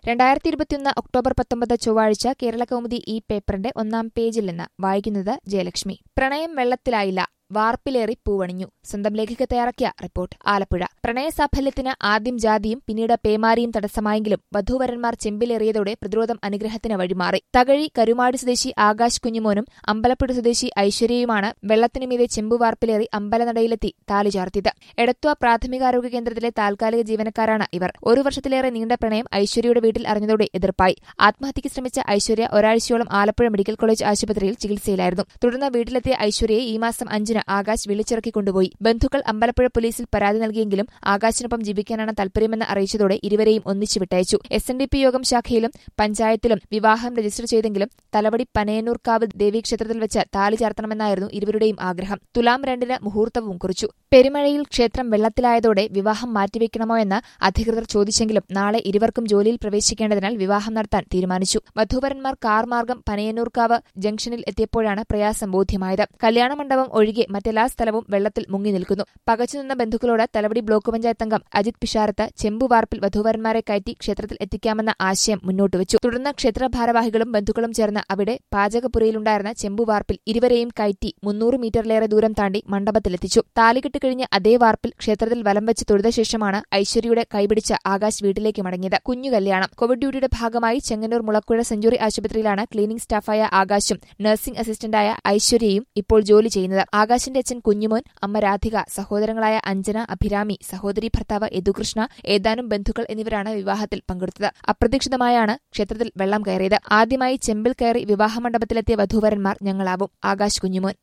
രണ്ടായിരത്തി ഇരുപത്തിയൊന്ന് ഒക്ടോബർ പത്തൊമ്പത് ചൊവ്വാഴ്ച കേരളകൗമുദി ഈ പേപ്പറിന്റെ ഒന്നാം പേജിൽ നിന്ന് വായിക്കുന്നത് ജയലക്ഷ്മി പ്രണയം വെള്ളത്തിലായില്ല വാർപ്പിലേറി പൂവണിഞ്ഞു സ്വന്തം ലേഖക തയ്യാറാക്കിയ റിപ്പോർട്ട് ആലപ്പുഴ പ്രണയസാഫല്യത്തിന് ആദ്യം ജാതിയും പിന്നീട് പേമാരിയും തടസ്സമായെങ്കിലും വധൂവരന്മാർ ചെമ്പിലേറിയതോടെ പ്രതിരോധം അനുഗ്രഹത്തിന് വഴിമാറി തകഴി കരുമാടി സ്വദേശി ആകാശ് കുഞ്ഞുമോനും അമ്പലപ്പുഴ സ്വദേശി ഐശ്വര്യയുമാണ് വെള്ളത്തിനുമീതെ ചെമ്പുവാർപ്പിലേറി അമ്പലനടയിലെത്തി താലി ചാർത്തിയത് എടത്വ പ്രാഥമികാരോഗ്യ കേന്ദ്രത്തിലെ താൽക്കാലിക ജീവനക്കാരാണ് ഇവർ ഒരു വർഷത്തിലേറെ നീണ്ട പ്രണയം ഐശ്വര്യയുടെ വീട്ടിൽ അറിഞ്ഞതോടെ എതിർപ്പായി ആത്മഹത്യയ്ക്ക് ശ്രമിച്ച ഐശ്വര്യ ഒരാഴ്ചയോളം ആലപ്പുഴ മെഡിക്കൽ കോളേജ് ആശുപത്രിയിൽ ചികിത്സയിലായിരുന്നു തുടർന്ന് വീട്ടിലെത്തിയ ഐശ്വര്യയെ ഈ മാസം അഞ്ചിന് ആകാശ് വിളിച്ചിറക്കി കൊണ്ടുപോയി ബന്ധുക്കൾ അമ്പലപ്പുഴ പോലീസിൽ പരാതി നൽകിയെങ്കിലും ആകാശിനൊപ്പം ജീവിക്കാനാണ് താൽപര്യമെന്ന് അറിയിച്ചതോടെ ഇരുവരെയും ഒന്നിച്ചു വിട്ടയച്ചു എസ് എൻ ഡി പി യോഗം ശാഖയിലും പഞ്ചായത്തിലും വിവാഹം രജിസ്റ്റർ ചെയ്തെങ്കിലും തലവടി പനയന്നൂർക്കാവ് ദേവീക്ഷേത്രത്തിൽ വെച്ച് താലി ചാർത്തണമെന്നായിരുന്നു ഇരുവരുടെയും ആഗ്രഹം തുലാം രണ്ടിന് മുഹൂർത്തവും കുറിച്ചു പെരുമഴയിൽ ക്ഷേത്രം വെള്ളത്തിലായതോടെ വിവാഹം മാറ്റിവെക്കണമോ എന്ന് അധികൃതർ ചോദിച്ചെങ്കിലും നാളെ ഇരുവർക്കും ജോലിയിൽ പ്രവേശിക്കേണ്ടതിനാൽ വിവാഹം നടത്താൻ തീരുമാനിച്ചു വധൂവരന്മാർ കാർ മാർഗം പനയന്നൂർക്കാവ് ജംഗ്ഷനിൽ എത്തിയപ്പോഴാണ് പ്രയാസം ബോധ്യമായത് കല്യാണമണ്ഡപം ഒഴികെ മറ്റെല്ലാ സ്ഥലവും വെള്ളത്തിൽ മുങ്ങി നിൽക്കുന്നു പകച്ചുനിന്ന ബന്ധുക്കളോട് തലവടി ബ്ലോക്ക് പഞ്ചായത്ത് അംഗം അജിത് പിഷാരത്ത് ചെമ്പുവാർപ്പിൽ വധൂവരന്മാരെ കയറ്റി ക്ഷേത്രത്തിൽ എത്തിക്കാമെന്ന ആശയം മുന്നോട്ട് വെച്ചു തുടർന്ന് ക്ഷേത്ര ഭാരവാഹികളും ബന്ധുക്കളും ചേർന്ന് അവിടെ പാചകപ്പുരയിലുണ്ടായിരുന്ന ചെമ്പുവാർപ്പിൽ ഇരുവരെയും കയറ്റി മുന്നൂറ് മീറ്ററിലേറെ ദൂരം താണ്ടി മണ്ഡപത്തിലെത്തിച്ചു താലികെട്ട് കഴിഞ്ഞ് അതേ വാർപ്പിൽ ക്ഷേത്രത്തിൽ വലം വെച്ച് തൊഴുത ശേഷമാണ് ഐശ്വര്യയുടെ കൈപിടിച്ച ആകാശ് വീട്ടിലേക്ക് മടങ്ങിയത് കുഞ്ഞു കല്യാണം കോവിഡ് ഡ്യൂട്ടിയുടെ ഭാഗമായി ചെങ്ങന്നൂർ മുളക്കുഴ സെഞ്ചുറി ആശുപത്രിയിലാണ് ക്ലീനിംഗ് സ്റ്റാഫായ ആകാശും നഴ്സിംഗ് അസിസ്റ്റന്റായ ഐശ്വര്യയും ഇപ്പോൾ ജോലി ചെയ്യുന്നത് ആകാശിന്റെ അച്ഛൻ കുഞ്ഞുമോൻ അമ്മ രാധിക സഹോദരങ്ങളായ അഞ്ജന അഭിരാമി സഹോദരി ഭർത്താവ് യദുകൃഷ്ണ ഏതാനും ബന്ധുക്കൾ എന്നിവരാണ് വിവാഹത്തിൽ പങ്കെടുത്തത് അപ്രതീക്ഷിതമായാണ് ക്ഷേത്രത്തിൽ വെള്ളം കയറിയത് ആദ്യമായി ചെമ്പിൽ കയറി വിവാഹമണ്ഡപത്തിലെത്തിയ വധൂവരന്മാർ ഞങ്ങളാവും ആകാശ് കുഞ്ഞുമോൻ